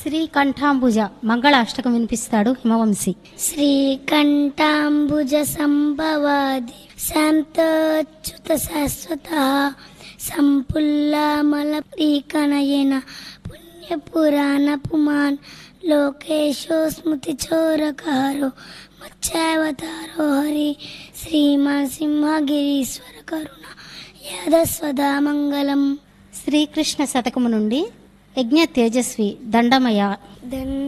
శ్రీకంఠాంబుజ మంగళాష్టకం వినిపిస్తాడు హిమవంశి శ్రీకంఠాంబుజ సంభవాది శాంతచ్యుత శాశ్వత సంపుల్లామల ప్రీకనయన పుణ్యపురాణ పుమాన్ లోకేశో స్మృతి చోరకారో మత్స్యావతారో హరి శ్రీమాన్ సింహగిరీశ్వర కరుణ యాదస్వదా మంగళం శ్రీకృష్ణ శతకము నుండి యజ్ఞ తేజస్వి దండమయ దండ